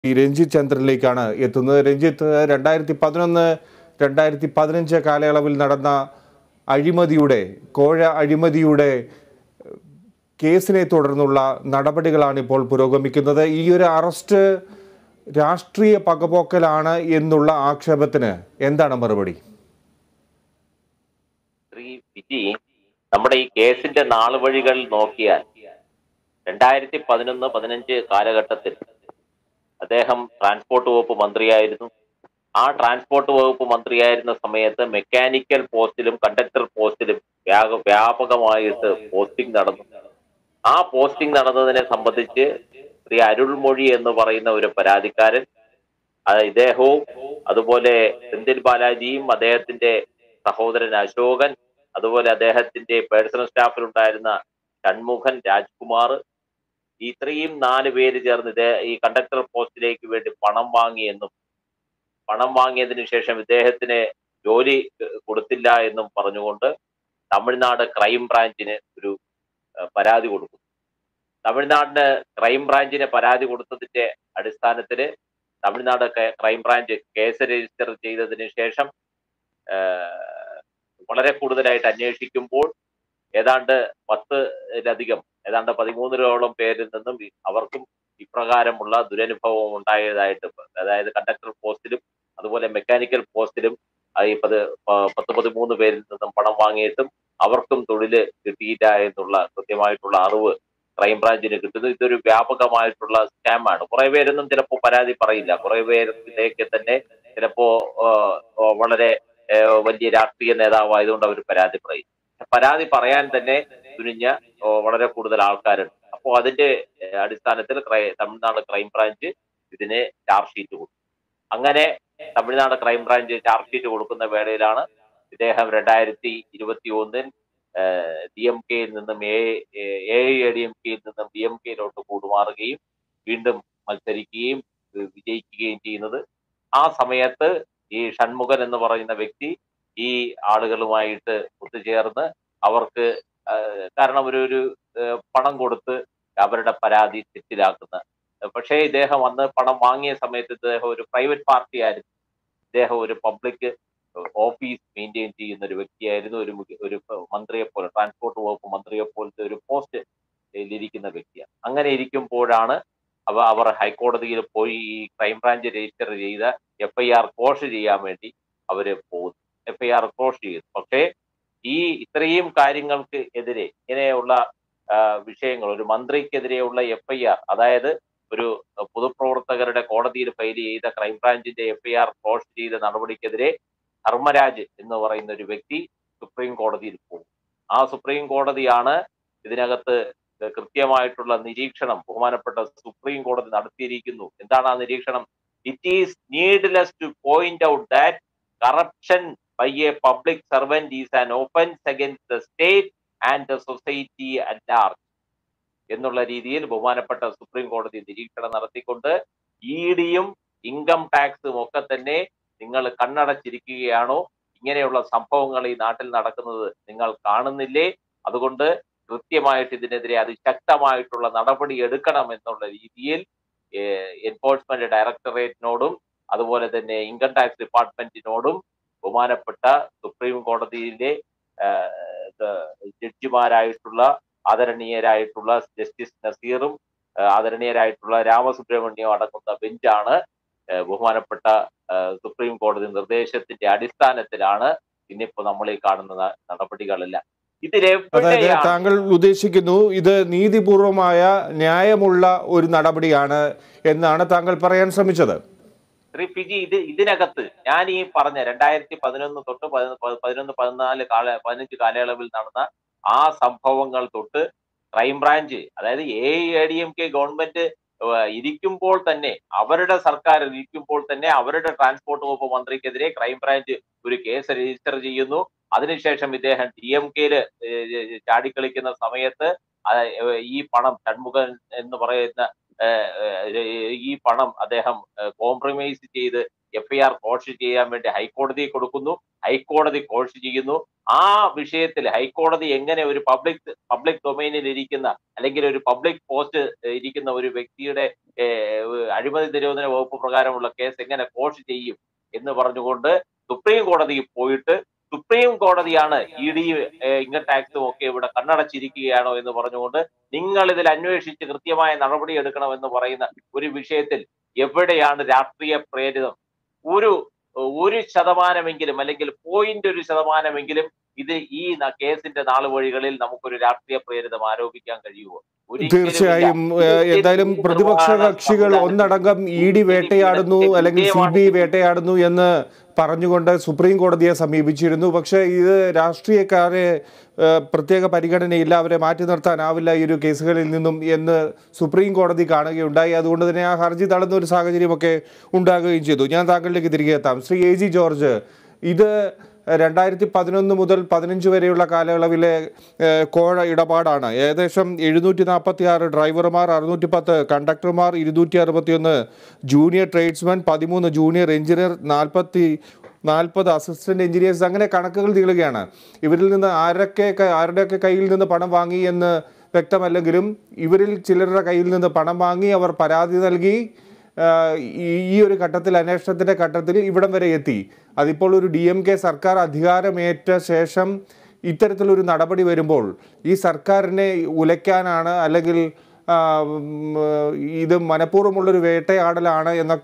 ഈ രഞ്ജിത്ത് ചന്ദ്രനിലേക്കാണ് എത്തുന്നത് രഞ്ജിത്ത് രണ്ടായിരത്തി പതിനൊന്ന് രണ്ടായിരത്തി പതിനഞ്ച് കാലയളവിൽ നടന്ന അഴിമതിയുടെ കോഴ അഴിമതിയുടെ കേസിനെ തുടർന്നുള്ള നടപടികളാണ് ഇപ്പോൾ പുരോഗമിക്കുന്നത് ഈ ഒരു അറസ്റ്റ് രാഷ്ട്രീയ പകപോക്കലാണ് എന്നുള്ള ആക്ഷേപത്തിന് എന്താണ് മറുപടി ശ്രീ വിജി നമ്മുടെ ഈ കേസിന്റെ നാളുവഴികൾ നോക്കിയാൽ രണ്ടായിരത്തി പതിനൊന്ന് പതിനഞ്ച് കാലഘട്ടത്തിൽ അദ്ദേഹം ട്രാൻസ്പോർട്ട് വകുപ്പ് മന്ത്രിയായിരുന്നു ആ ട്രാൻസ്പോർട്ട് വകുപ്പ് മന്ത്രിയായിരുന്ന സമയത്ത് മെക്കാനിക്കൽ പോസ്റ്റിലും കണ്ടക്ടർ പോസ്റ്റിലും വ്യാപ വ്യാപകമായിട്ട് പോസ്റ്റിംഗ് നടന്നു ആ പോസ്റ്റിംഗ് നടന്നതിനെ സംബന്ധിച്ച് ശ്രീ അരുൾമൊഴി എന്ന് പറയുന്ന ഒരു പരാതിക്കാരൻ അത് ഇദ്ദേഹവും അതുപോലെ സെന്തിൽ ബാലാജിയും അദ്ദേഹത്തിന്റെ സഹോദരൻ അശോകൻ അതുപോലെ അദ്ദേഹത്തിന്റെ പേഴ്സണൽ സ്റ്റാഫിലുണ്ടായിരുന്ന ഷൺമുഖൻ രാജ്കുമാർ ഇത്രയും നാല് പേര് ചേർന്ന് ഇതേ ഈ കണ്ടക്ടർ പോസ്റ്റിലേക്ക് വേണ്ടി പണം വാങ്ങിയെന്നും പണം വാങ്ങിയതിനു ശേഷം ഇദ്ദേഹത്തിന് ജോലി ഏഹ്, കൊടുത്തില്ല എന്നും പറഞ്ഞുകൊണ്ട് തമിഴ്നാട് ക്രൈം ബ്രാഞ്ചിന് ഒരു ഏഹ്, പരാതി കൊടുക്കും തമിഴ്നാടിന് ക്രൈം ബ്രാഞ്ചിന് പരാതി കൊടുത്തതിന്റെ അടിസ്ഥാനത്തിൽ തമിഴ്നാട് ക- ക്രൈം ബ്രാഞ്ച് കേസ് രജിസ്റ്റർ ചെയ്തതിന് ശേഷം ഏഹ്, വളരെ കൂടുതലായിട്ട് അന്വേഷിക്കുമ്പോൾ ഏതാണ്ട് പത്തിലധികം ഏതാണ്ട് പതിമൂന്നിലോളം പേരിൽ നിന്നും ഈ- അവർക്കും ഇപ്രകാരമുള്ള ദുരനുഭവം ഉണ്ടായതായിട്ട് അതായത് കണ്ടക്ടർ പോസ്റ്റിലും അതുപോലെ മെക്കാനിക്കൽ പോസ്റ്റിലും ആ ഈ പത് പ- പത്ത് പതിമൂന്ന് പേരിൽ നിന്നും പണം വാങ്ങിയിട്ടും അവർക്കും തൊഴില് കിട്ടിയില്ല എന്നുള്ള കൃത്യമായിട്ടുള്ള അറിവ് ക്രൈംബ്രാഞ്ചിന് കിട്ടുന്നു ഇതൊരു വ്യാപകമായിട്ടുള്ള സ്കാമാണ് കുറെ പേരൊന്നും ചിലപ്പോൾ പരാതി പറയില്ല കുറെ പേരിലേക്ക് തന്നെ ചിലപ്പോ ആ, ആ, വളരെ ആ, വലിയ രാഷ്ട്രീയ നേതാവായതുകൊണ്ട് അവർ പരാതി പറയും പരാതി പറയാൻ തന്നെ തുനിഞ്ഞ ആ, വളരെ കൂടുതൽ ആൾക്കാരുണ്ട് അപ്പോൾ അതിന്റെ ആ, അടിസ്ഥാനത്തിൽ ക്രൈ- തമിഴ്നാട് ക്രൈംബ്രാഞ്ച് ഇതിന് ചാർജ് ഷീറ്റ് കൊടുത്തു അങ്ങനെ തമിഴ്നാട് ക്രൈംബ്രാഞ്ച് ചാർജ് ഷീറ്റ് കൊടുക്കുന്ന വേളയിലാണ് ഇദ്ദേഹം രണ്ടായിരത്തി ഇരുപത്തി ഒന്നിൽ ഡി എം കെയിൽ നിന്നും എ എ ഡി എം കെയിൽ നിന്നും ഡി എം കെയിലോട്ട് കൂടുമാറുകയും വീണ്ടും മത്സരിക്കുകയും ഏഹ് വിജയിക്കുകയും ചെയ്യുന്നത് ആ സമയത്ത് ഈ ഷൺമുഖൻ എന്ന് പറയുന്ന വ്യക്തി ഈ ആളുകളുമായിട്ട് ഒത്തുചേർന്ന് അവർക്ക് ആഹ് കാരണം ഒരു ഒരു ഏഹ് പണം കൊടുത്ത് അവരുടെ പരാതി തെറ്റിലാക്കുന്ന പക്ഷേ ഇദ്ദേഹം അന്ന് പണം വാങ്ങിയ സമയത്ത് ഇദ്ദേഹം ഒരു പ്രൈവറ്റ് പാർട്ടി ആയിരുന്നു ഇദ്ദേഹം ഒരു പബ്ലിക് ഓഫീസ് മെയിൻറ്റെയിൻ ചെയ്യുന്ന ഒരു വ്യക്തിയായിരുന്നു ഒരു മുഖ്യ- ഒരു മന്ത്രിയെ പോലെ ട്രാൻസ്പോർട്ട് വകുപ്പ് മന്ത്രിയെ പോലത്തെ ഒരു പോസ്റ്റ് ഇരിക്കുന്ന വ്യക്തിയാണ് അങ്ങനെ ഇരിക്കുമ്പോഴാണ് അവ അവർ ഹൈക്കോടതിയിൽ പോയി ഈ ക്രൈംബ്രാഞ്ച് രജിസ്റ്റർ ചെയ്ത എഫ് ഐ ആർ കോഷ് ചെയ്യാൻ വേണ്ടി അവര് പോകുന്നു എഫ് ഐ ആർ കോഷ് ചെയ്തു പക്ഷേ ഈ ഇത്രയും കാര്യങ്ങൾക്ക് എതിരെ ഇങ്ങനെയുള്ള ആ, വിഷയങ്ങൾ ഒരു മന്ത്രിക്കെതിരെയുള്ള എഫ് ഐ ആർ അതായത് ഒരു പൊതുപ്രവർത്തകരുടെ കോടതിയിൽ ഫയൽ ചെയ്ത ക്രൈംബ്രാഞ്ചിന്റെ എഫ് ഐ ആർ കോഷ് ചെയ്ത നടപടിക്കെതിരെ ധർമ്മരാജ് എന്ന് പറയുന്ന ഒരു വ്യക്തി സുപ്രീം കോടതിയിൽ പോകും ആ സുപ്രീം കോടതിയാണ് ഇതിനകത്ത് കൃത്യമായിട്ടുള്ള നിരീക്ഷണം ബഹുമാനപ്പെട്ട സുപ്രീം കോടതി നടത്തിയിരിക്കുന്നു എന്താണ് ആ നിരീക്ഷണം it is needless to point out that corruption by a public servant is an offence against the state and the society at large എന്നുള്ള രീതിയിൽ ബഹുമാനപ്പെട്ട സുപ്രീം കോടതി നിരീക്ഷണം നടത്തിക്കൊണ്ട് ഇ ഡിയും ഇൻകം ടാക്സും ഒക്കെ തന്നെ നിങ്ങൾ കണ്ണടച്ചിരിക്കുകയാണോ ഇങ്ങനെയുള്ള സംഭവങ്ങൾ ഈ നാട്ടിൽ നടക്കുന്നത് നിങ്ങൾ കാണുന്നില്ലേ അതുകൊണ്ട് കൃത്യമായിട്ട് ഇതിനെതിരെ അതിശക്തമായിട്ടുള്ള നടപടി എടുക്കണം എന്നുള്ള രീതിയിൽ എൻഫോഴ്സ്മെന്റ് ഡയറക്ടറേറ്റിനോടും അതുപോലെ തന്നെ ഇൻകം ടാക്സ് ഡിപ്പാർട്ട്മെന്റിനോടും ബഹുമാനപ്പെട്ട സുപ്രീം കോടതിയിലെ ജഡ്ജിമാരായിട്ടുള്ള ആദരണീയരായിട്ടുള്ള ജസ്റ്റിസ് നസീറും ആ, ആദരണീയരായിട്ടുള്ള രാമസുബ്രഹ്മണ്യവും അടങ്ങുന്ന ബെഞ്ചാണ് ആ, ബഹുമാനപ്പെട്ട ആ, സുപ്രീം കോടതി നിർദ്ദേശത്തിന്റെ അടിസ്ഥാനത്തിലാണ് ഇന്നിപ്പോ നമ്മൾ ഈ കാണുന്ന ന- നടപടികളെല്ലാം അതായത് ഇതിലെവിടെയാണ് താങ്കൾ ഉദ്ദേശിക്കുന്നു ഇത് നീതിപൂർവമായ ന്യായമുള്ള ഒരു നടപടിയാണ് എന്നാണ് താങ്കൾ പറയാൻ ശ്രമിച്ചത് ശ്രീ പിജി ഇത് ഇതിനകത്ത് ഞാൻ ഈ പറഞ്ഞ രണ്ടായിരത്തി പതിനൊന്ന് തൊട്ട് പതിനൊന്ന് പ- പതിനൊന്ന് പതിനാല് കാല പതിനഞ്ച് കാലയളവിൽ നടന്ന ആ സംഭവങ്ങൾ തൊട്ട് ക്രൈംബ്രാഞ്ച് അതായത് A A D M K government ഏഹ്, ഇരിക്കുമ്പോൾ തന്നെ അവരുടെ സർക്കാർ ഇരിക്കുമ്പോൾ തന്നെ അവരുടെ ട്രാൻസ്പോർട്ട് വകുപ്പ് മന്ത്രിക്കെതിരെ ക്രൈംബ്രാഞ്ച് ഒരു കേസ് രജിസ്റ്റർ ചെയ്യുന്നു അതിനുശേഷം ഇദ്ദേഹം ഡി എം കെയില് ചാടിക്കളിക്കുന്ന സമയത്ത് ആ, ഏഹ്, ഈ പണം ഷൺമുഖൻ എന്ന് പറയുന്ന ഏഹ്, ഏഹ്, ഈ പണം അദ്ദേഹം കോംപ്രമൈസ് ചെയ്ത് എഫ്ഐആർ കോഷ് ചെയ്യാൻ വേണ്ടി ഹൈക്കോടതിയെ കൊടുക്കുന്നു ഹൈക്കോടതി കോഷ് ചെയ്യുന്നു ആ വിഷയത്തിൽ ഹൈക്കോടതി എങ്ങനെ ഒരു പബ്ലിക് പബ്ലിക് ഡൊമൈനിൽ ഇരിക്കുന്ന അല്ലെങ്കിൽ ഒരു പബ്ലിക് പോസ്റ്റ് ഇരിക്കുന്ന ഒരു വ്യക്തിയുടെ ഏഹ്, അഴിമതി നിരോധന വകുപ്പ് പ്രകാരമുള്ള കേസ് എങ്ങനെ കോഷ് ചെയ്യും എന്ന് പറഞ്ഞുകൊണ്ട് സുപ്രീം കോടതിയിൽ പോയിട്ട് സുപ്രീം കോടതിയാണ് ഇ ഡി ഇൻകം ടാക്സും ഒക്കെ ഇവിടെ കണ്ണടച്ചിരിക്കുകയാണോ എന്ന് പറഞ്ഞുകൊണ്ട് നിങ്ങൾ ഇതിൽ അന്വേഷിച്ച് കൃത്യമായ നടപടി എടുക്കണമെന്ന് പറയുന്ന ഒരു വിഷയത്തിൽ എവിടെയാണ് രാഷ്ട്രീയ പ്രേരിതം ഒരു ഒരു ശതമാനമെങ്കിലും അല്ലെങ്കിൽ പോയിന്റ് ഒരു ശതമാനമെങ്കിലും ഇത് ഈ ന- കേസിന്റെ നാളുവഴികളിൽ നമുക്കൊരു രാഷ്ട്രീയ പ്രേരിതം ആരോപിക്കാൻ കഴിയുമോ ഒരിക്കലുമില്ല. തീർച്ചയായും ഏഹ്, എന്തായാലും ഇത് പ്രതിപക്ഷ നിർവ്വഹണ കക്ഷികൾ സംവിധാനം- ഒന്നടങ്കം ഇ ഡി വേട്ടയാടുന്നു അല്ലെങ്കിൽ സി ബി ഐ വേട്ടയാടുന്നു എന്ന് പറഞ്ഞുകൊണ്ട് സുപ്രീം കോടതിയെ സമീപിച്ചിരുന്നു പക്ഷേ ഇത് രാഷ്ട്രീയക്കാരെ ഏഹ്, പ്രത്യേക പരിഗണനയില്ല അവരെ മാറ്റി നിർത്താനാവില്ല ഈ ഒരു കേസുകളിൽ നിന്നും എന്ന് സുപ്രീം കോടതി കാണുകയുണ്ടായി അതുകൊണ്ട് തന്നെ ആ ഹർജി തള്ളുന്ന ഒരു സാഹചര്യമൊക്കെ ഉണ്ടാകുകയും ചെയ്തു ഞാൻ താങ്കളിലേക്ക് തിരികെ എത്താം ശ്രീ എ ജി ജോർജ് ഇത് രണ്ടായിരത്തി പതിനൊന്ന് മുതൽ പതിനഞ്ച് വരെയുള്ള കാലയളവിലെ ഏഹ്, കോഴ ഇടപാടാണ് ഏകദേശം എഴുന്നൂറ്റി നാൽപ്പത്തി ആറ് ഡ്രൈവർമാർ അറുന്നൂറ്റി പത്ത് കണ്ടക്ടർമാർ ഇരുന്നൂറ്റി അറുപത്തിയൊന്ന് ജൂനിയർ ട്രേഡ്സ്മാൻ പതിമൂന്ന് ജൂനിയർ എഞ്ചിനീയർ നാൽപ്പത്തി നാൽപ്പത് അസിസ്റ്റന്റ് എഞ്ചിനീയേഴ്സ് അങ്ങനെ കണക്കുകൾ നീളുകയാണ് ഇവരിൽ നിന്ന് ആരൊക്കെ ആരുടെയൊക്കെ കയ്യിൽ നിന്ന് പണം വാങ്ങി എന്ന് വ്യക്തമല്ലെങ്കിലും ഇവരിൽ ചിലരുടെ കയ്യിൽ നിന്ന് പണം വാങ്ങി അവർ പരാതി നൽകി ആഹ് ഈ- ഈ ഒരു ഘട്ടത്തിൽ അന്വേഷണത്തിന്റെ ഘട്ടത്തിൽ ഇവിടം വരെ എത്തി അതിപ്പോൾ ഒരു ഡി എം കെ സർക്കാർ അധികാരമേറ്റ ശേഷം ഇത്തരത്തിലൊരു നടപടി വരുമ്പോൾ ഈ സർക്കാരിനെ ഉലയ്ക്കാനാണ് അല്ലെങ്കിൽ ആ, ഉം, ഇത് മനഃപൂർവ്വമുള്ളൊരു വേട്ടയാടലാണ് എന്നൊക്കെ